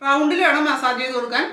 റൗണ്ടിൽ വേണം മസാജ് ചെയ്ത് കൊടുക്കാൻ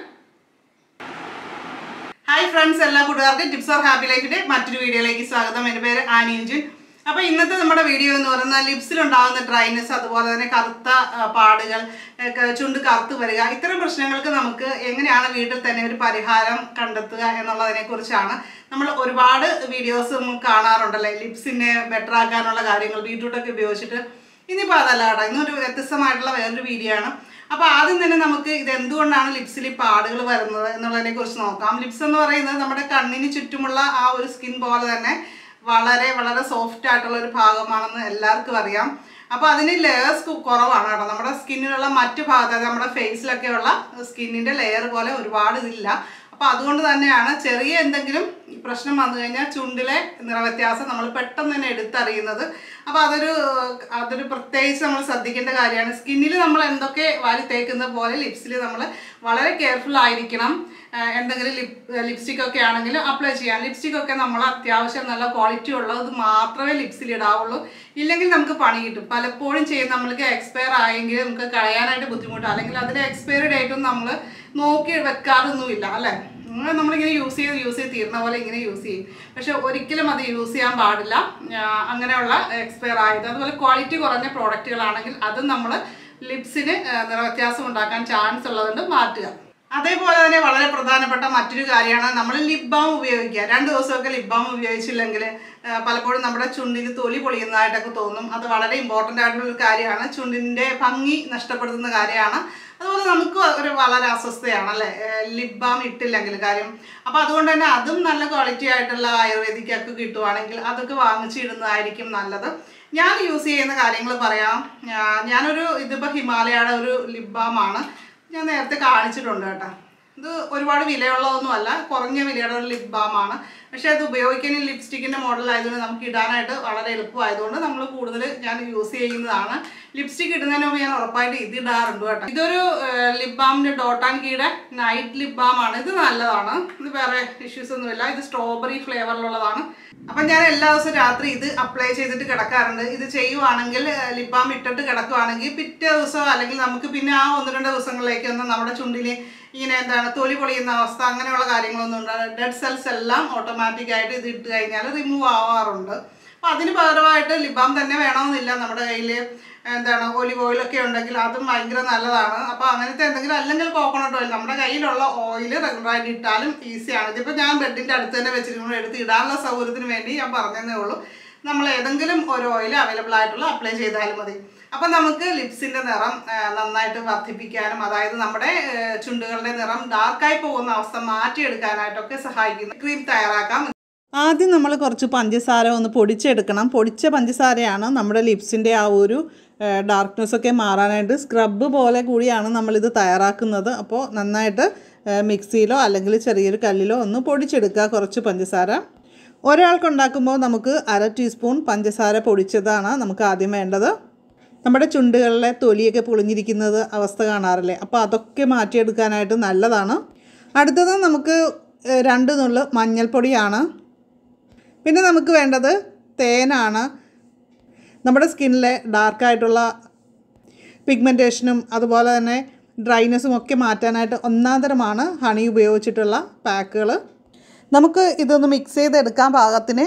ഹായ് ഫ്രണ്ട്സ് എല്ലാ കൂട്ടുകാർക്കും ടിപ്സ് ഓർ ഹാപ്പി ലൈഫിന്റെ മറ്റൊരു വീഡിയോയിലേക്ക് സ്വാഗതം എൻ്റെ പേര് ആനിയഞ്ചുൻ അപ്പോൾ ഇന്നത്തെ നമ്മുടെ വീഡിയോ എന്ന് പറയുന്നത് ലിപ്സിലുണ്ടാകുന്ന ഡ്രൈനെസ് അതുപോലെ തന്നെ കറുത്ത ആ, പാടുകൾ ഒക്കെ ചുണ്ട് കറുത്ത് വരിക ഇത്തരം പ്രശ്നങ്ങൾക്ക് നമുക്ക് എങ്ങനെയാണ് വീട്ടിൽ തന്നെ ഒരു പരിഹാരം കണ്ടെത്തുക എന്നുള്ളതിനെ കുറിച്ചാണ് നമ്മൾ ഒരുപാട് വീഡിയോസ് നമ്മൾ കാണാറുണ്ടല്ലേ ലിപ്സിനെ ബെറ്റർ ആക്കാനുള്ള കാര്യങ്ങൾ ബീട്രൂട്ടൊക്കെ ഉപയോഗിച്ചിട്ട് ഇനിയിപ്പോൾ അതല്ല കേട്ടോ ഇന്നൊരു വ്യത്യസ്തമായിട്ടുള്ള വേറൊരു വീഡിയോ ആണ് അപ്പോൾ ആദ്യം തന്നെ നമുക്ക് ഇത് എന്തുകൊണ്ടാണ് ലിപ്സിൽ ഈ പാടുകൾ വരുന്നത് എന്നുള്ളതിനെ കുറിച്ച് നോക്കാം ലിപ്സ് എന്ന് പറയുന്നത് നമ്മുടെ കണ്ണിന് ചുറ്റുമുള്ള ആ ഒരു സ്കിൻ പോലെ തന്നെ വളരെ വളരെ സോഫ്റ്റ് ആയിട്ടുള്ള ഒരു ഭാഗമാണെന്ന് എല്ലാവർക്കും അറിയാം അപ്പോൾ അതിന് ലെയേഴ്സ് കുറവാണ് കേട്ടോ നമ്മുടെ സ്കിന്നിലുള്ള മറ്റു ഭാഗത്ത് അതായത് നമ്മുടെ ഫേസിലൊക്കെ ഉള്ള സ്കിന്നിൻ്റെ ലെയർ പോലെ ഒരുപാട് ഇതില്ല അപ്പോൾ അതുകൊണ്ട് തന്നെയാണ് ചെറിയ എന്തെങ്കിലും പ്രശ്നം വന്നു കഴിഞ്ഞാൽ ചുണ്ടിലെ നിറവ്യത്യാസം നമ്മൾ പെട്ടെന്ന് തന്നെ എടുത്തറിയുന്നത് അപ്പോൾ അതൊരു അതൊരു പ്രത്യേകിച്ച് നമ്മൾ ശ്രദ്ധിക്കേണ്ട കാര്യമാണ് സ്കിന്നിൽ നമ്മൾ എന്തൊക്കെ വാരി തേക്കുന്ന പോലെ ലിപ്സിൽ നമ്മൾ വളരെ കെയർഫുൾ ആയിരിക്കണം ആ, എന്തെങ്കിലും ലിപ് ലിപ്സ്റ്റിക് ഒക്കെ ആണെങ്കിൽ അപ്ലൈ ചെയ്യാം ലിപ്സ്റ്റിക് ഒക്കെ നമ്മൾ അത്യാവശ്യം നല്ല ക്വാളിറ്റി ഉള്ളത് മാത്രമേ ലിപ്സിൽ ഇടാവുള്ളൂ ഇല്ലെങ്കിൽ നമുക്ക് പണി കിട്ടും പലപ്പോഴും ചെയ്യും നമ്മൾക്ക് എക്സ്പയർ ആയെങ്കിൽ നമുക്ക് കളയാനായിട്ട് ബുദ്ധിമുട്ടാണ് അല്ലെങ്കിൽ അതിൻ്റെ എക്സ്പയറി ഡേറ്റും നമ്മൾ നോക്കി വെക്കാറൊന്നുമില്ല അല്ലേ അങ്ങനെ നമ്മളിങ്ങനെ യൂസ് ചെയ്ത് യൂസ് ചെയ്ത് തീർന്ന പോലെ ഇങ്ങനെ യൂസ് ചെയ്യും പക്ഷെ ഒരിക്കലും അത് യൂസ് ചെയ്യാൻ പാടില്ല ആ, അങ്ങനെയുള്ള എക്സ്പയർ ആയത് അതുപോലെ ക്വാളിറ്റി കുറഞ്ഞ പ്രോഡക്റ്റുകളാണെങ്കിൽ അത് നമ്മൾ ലിപ്സിന് നിറവ്യത്യാസം ഉണ്ടാക്കാൻ ചാൻസ് ഉള്ളതുകൊണ്ട് മാറ്റുക അതേപോലെ തന്നെ വളരെ പ്രധാനപ്പെട്ട മറ്റൊരു കാര്യമാണ് നമ്മൾ ലിപ് ബാം ഉപയോഗിക്കുക രണ്ട് ദിവസമൊക്കെ ലിപ് ബാം ഉപയോഗിച്ചില്ലെങ്കിൽ ആ, പലപ്പോഴും നമ്മുടെ ചുണ്ടിന് തൊലി പൊളിയുന്നതായിട്ടൊക്കെ തോന്നും അത് വളരെ ഇമ്പോർട്ടൻ്റ് ആയിട്ടുള്ള ഒരു കാര്യമാണ് ചുണ്ടിൻ്റെ ഭംഗി നഷ്ടപ്പെടുത്തുന്ന കാര്യമാണ് അതുപോലെ നമുക്ക് ഒരു വളരെ അസ്വസ്ഥയാണ് അല്ലേ ലിപ് ബാം ഇട്ടില്ലെങ്കിൽ കാര്യം അപ്പോൾ അതുകൊണ്ട് തന്നെ അതും നല്ല ക്വാളിറ്റി ആയിട്ടുള്ള ആയുർവേദിക്കൊക്കെ കിട്ടുവാണെങ്കിൽ അതൊക്കെ വാങ്ങിച്ചിടുന്നതായിരിക്കും നല്ലത് ഞാൻ യൂസ് ചെയ്യുന്ന കാര്യങ്ങൾ പറയാം ആ, ഞാനൊരു ഇതിപ്പോൾ ഹിമാലയയുടെ ഒരു ലിപ് ബാമാണ് ഞാൻ നേരത്തെ കാണിച്ചിട്ടുണ്ട് കേട്ടോ ഇത് ഒരുപാട് വിലയുള്ളതൊന്നുമല്ല കുറഞ്ഞ വിലയുടെ ഒരു ലിപ് ബാമാണ് പക്ഷേ അത് ഉപയോഗിക്കാൻ ലിപ്സ്റ്റിക്കിൻ്റെ മോഡൽ ആയതുകൊണ്ട് നമുക്ക് ഇടാനായിട്ട് വളരെ എളുപ്പമായതുകൊണ്ട് നമ്മൾ കൂടുതൽ ഞാൻ യൂസ് ചെയ്യുന്നതാണ് ലിപ്സ്റ്റിക് ഇടുന്നതിന് മുമ്പ് ഞാൻ ഉറപ്പായിട്ട് ഇത് ഇടാറുണ്ട് കേട്ടോ ഇതൊരു ലിപ് ബാമിൻ്റെ ഡോട്ട് ആൻഡ് കീയുടെ നൈറ്റ് ലിപ് ബാമാണ് ഇത് നല്ലതാണ് ഇത് വേറെ ഇഷ്യൂസ് ഒന്നുമില്ല ഇത് സ്ട്രോബെറി ഫ്ലേവറിലുള്ളതാണ് അപ്പം ഞാൻ എല്ലാ ദിവസവും രാത്രി ഇത് അപ്ലൈ ചെയ്തിട്ട് കിടക്കാറുണ്ട് ഇത് ചെയ്യുവാണെങ്കിൽ ലിപ് ബാം ഇട്ടിട്ട് കിടക്കുവാണെങ്കിൽ പിറ്റേ ദിവസം അല്ലെങ്കിൽ നമുക്ക് പിന്നെ ആ ഒന്ന് രണ്ട് ദിവസങ്ങളിലേക്ക് ഒന്ന് നമ്മുടെ ചുണ്ടിൽ ഇങ്ങനെ എന്താണ് തൊലി പൊളിയുന്ന അവസ്ഥ അങ്ങനെയുള്ള കാര്യങ്ങളൊന്നും ഉണ്ടാകും ഡെഡ് സെൽസ് എല്ലാം ഓട്ടോമാറ്റിക് ആയിട്ട് ഇത് ഇട്ട് കഴിഞ്ഞാൽ റിമൂവ് ആവാറുണ്ട് അപ്പോൾ അതിന് പകരമായിട്ട് ലിബാം തന്നെ വേണമെന്നില്ല നമ്മുടെ കയ്യിൽ എന്താണ് ഒലിവ് ഓയിലൊക്കെ ഉണ്ടെങ്കിൽ അതും ഭയങ്കര നല്ലതാണ് അപ്പോൾ അങ്ങനത്തെ എന്തെങ്കിലും അല്ലെങ്കിൽ കോക്കനട്ട് ഓയിൽ നമ്മുടെ കയ്യിലുള്ള ഓയിൽ റെഗുലറായിട്ട് ഇട്ടാലും ഈസിയാണ് ഇതിപ്പോൾ ഞാൻ ബെഡിൻ്റെ അടുത്ത് തന്നെ വെച്ചിരിക്കുന്നത് എടുത്ത് ഇടാനുള്ള സൗകര്യത്തിന് വേണ്ടി ഞാൻ പറഞ്ഞതേ ഉള്ളൂ നമ്മൾ ഏതെങ്കിലും ഒരു ഓയിൽ അവൈലബിൾ ആയിട്ടുള്ള അപ്ലൈ ചെയ്താലും മതി അപ്പം നമുക്ക് ലിപ്സിൻ്റെ നിറം ആ, നന്നായിട്ട് വർദ്ധിപ്പിക്കാനും അതായത് നമ്മുടെ ആ, ചുണ്ടുകളുടെ നിറം ഡാർക്കായി പോകുന്ന അവസ്ഥ മാറ്റിയെടുക്കാനായിട്ടൊക്കെ സഹായിക്കുന്ന ക്രീം തയ്യാറാക്കാം ആദ്യം നമ്മൾ കുറച്ച് പഞ്ചസാര ഒന്ന് പൊടിച്ചെടുക്കണം പൊടിച്ച പഞ്ചസാരയാണ് നമ്മുടെ ലിപ്സിൻ്റെ ആ ഒരു ഡാർക്ക്നെസ് ഒക്കെ മാറാനായിട്ട് സ്ക്രബ് പോലെ കൂടിയാണ് നമ്മളിത് തയ്യാറാക്കുന്നത് അപ്പോൾ നന്നായിട്ട് ഏ, മിക്സിയിലോ അല്ലെങ്കിൽ ചെറിയൊരു കല്ലിലോ ഒന്ന് പൊടിച്ചെടുക്കുക കുറച്ച് പഞ്ചസാര ഒരാൾക്കുണ്ടാക്കുമ്പോൾ നമുക്ക് അര ടീസ്പൂൺ പഞ്ചസാര പൊടിച്ചതാണ് നമുക്ക് ആദ്യം വേണ്ടത് നമ്മുടെ ചുണ്ടുകളിലെ തൊലിയൊക്കെ പൊളിഞ്ഞിരിക്കുന്നത് അവസ്ഥ കാണാറില്ലേ അപ്പോൾ അതൊക്കെ മാറ്റിയെടുക്കാനായിട്ട് നല്ലതാണ് അടുത്തത് നമുക്ക് ഏ, രണ്ട് നുള്ളു മഞ്ഞൾപ്പൊടിയാണ് പിന്നെ നമുക്ക് വേണ്ടത് തേനാണ് നമ്മുടെ സ്കിന്നിലെ ഡാർക്കായിട്ടുള്ള പിഗ്മെൻറ്റേഷനും അതുപോലെ തന്നെ ഡ്രൈനെസ്സും ഒക്കെ മാറ്റാനായിട്ട് ഒന്നാന്തരമാണ് ഹണി ഉപയോഗിച്ചിട്ടുള്ള പാക്കുകൾ നമുക്ക് ഇതൊന്ന് മിക്സ് ചെയ്തെടുക്കാൻ പാകത്തിന്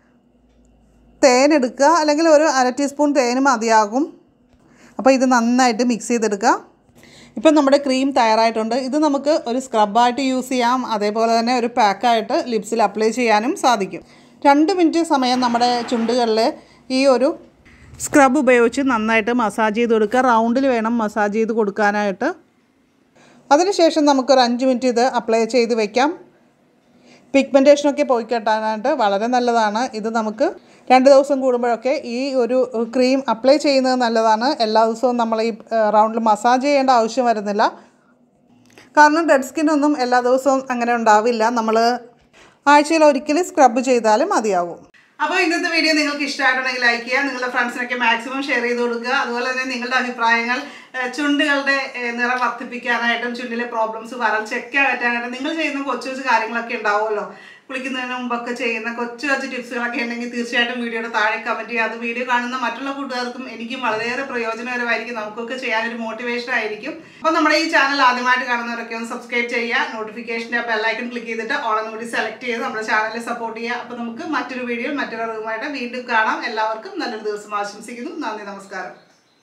തേൻ എടുക്കുക അല്ലെങ്കിൽ ഒരു അര ടീസ്പൂൺ തേന് മതിയാകും അപ്പോൾ ഇത് നന്നായിട്ട് മിക്സ് ചെയ്തെടുക്കുക ഇപ്പം നമ്മുടെ ക്രീം തയ്യാറായിട്ടുണ്ട് ഇത് നമുക്ക് ഒരു സ്ക്രബായിട്ട് യൂസ് ചെയ്യാം അതേപോലെ തന്നെ ഒരു പാക്കായിട്ട് ലിപ്സിൽ അപ്ലൈ ചെയ്യാനും സാധിക്കും രണ്ട് മിനിറ്റ് സമയം നമ്മുടെ ചുണ്ടുകളിൽ ഈ ഒരു സ്ക്രബ് ഉപയോഗിച്ച് നന്നായിട്ട് മസാജ് ചെയ്ത് കൊടുക്കുക റൗണ്ടിൽ വേണം മസാജ് ചെയ്ത് കൊടുക്കാനായിട്ട് അതിനുശേഷം നമുക്കൊരു അഞ്ച് മിനിറ്റ് ഇത് അപ്ലൈ ചെയ്ത് വെക്കാം പിഗ്മെൻറ്റേഷനൊക്കെ പോയി കിട്ടാനായിട്ട് വളരെ നല്ലതാണ് ഇത് നമുക്ക് രണ്ട് ദിവസം കൂടുമ്പോഴൊക്കെ ഈ ഒരു ക്രീം അപ്ലൈ ചെയ്യുന്നത് നല്ലതാണ് എല്ലാ ദിവസവും നമ്മൾ ഈ റൗണ്ടിൽ മസാജ് ചെയ്യേണ്ട ആവശ്യം വരുന്നില്ല കാരണം ഡെഡ് സ്കിന്നൊന്നും എല്ലാ ദിവസവും അങ്ങനെ ഉണ്ടാവില്ല നമ്മൾ ആഴ്ചയിൽ ഒരിക്കൽ സ്ക്രബ് ചെയ്താലും മതിയാകും അപ്പോൾ ഇന്നത്തെ വീഡിയോ നിങ്ങൾക്ക് ഇഷ്ടമായിട്ടുണ്ടെങ്കിൽ ലൈക്ക് ചെയ്യുക നിങ്ങളുടെ ഫ്രണ്ട്സിനൊക്കെ മാക്സിമം ഷെയർ ചെയ്ത് കൊടുക്കുക അതുപോലെ തന്നെ നിങ്ങളുടെ അഭിപ്രായങ്ങൾ ഏഹ്, ചുണ്ടുകളുടെ ഏഹ്, നിറം വർദ്ധിപ്പിക്കാനായിട്ടും ചുണ്ടിലെ പ്രോബ്ലംസ് വരൾച്ചയൊക്കെ അകറ്റാനായിട്ടും നിങ്ങൾ ചെയ്യുന്ന കൊച്ചു കൊച്ചു കാര്യങ്ങളൊക്കെ ഉണ്ടാവുമല്ലോ കുളിക്കുന്നതിന് മുമ്പൊക്കെ ചെയ്യുന്ന കൊച്ചു കൊച്ചു ടിപ്സുകളൊക്കെ ഉണ്ടെങ്കിൽ തീർച്ചയായിട്ടും വീഡിയോയുടെ താഴെ കമൻറ്റ് ചെയ്യുക അത് വീഡിയോ കാണുന്ന മറ്റുള്ള കൂട്ടുകാർക്കും എനിക്കും വളരെയേറെ പ്രയോജനകരമായിരിക്കും നമുക്കൊക്കെ ചെയ്യാനൊരു മോട്ടിവേഷൻ ആയിരിക്കും അപ്പോൾ നമ്മുടെ ഈ ചാനൽ ആദ്യമായിട്ട് കാണുന്നവരൊക്കെ ഒന്ന് സബ്സ്ക്രൈബ് ചെയ്യുക നോട്ടിഫിക്കേഷൻ്റെ ബെല്ലൈക്കൺ ക്ലിക്ക് ചെയ്തിട്ട് ഓളെന്ന് കൂടി സെലക്ട് ചെയ്ത് നമ്മുടെ ചാനലിൽ സപ്പോർട്ട് ചെയ്യുക അപ്പോൾ നമുക്ക് മറ്റൊരു വീഡിയോ മറ്റൊരു അറിവുമായിട്ട് വീണ്ടും കാണാം എല്ലാവർക്കും നല്ലൊരു ദിവസം ആശംസിക്കുന്നു നന്ദി നമസ്കാരം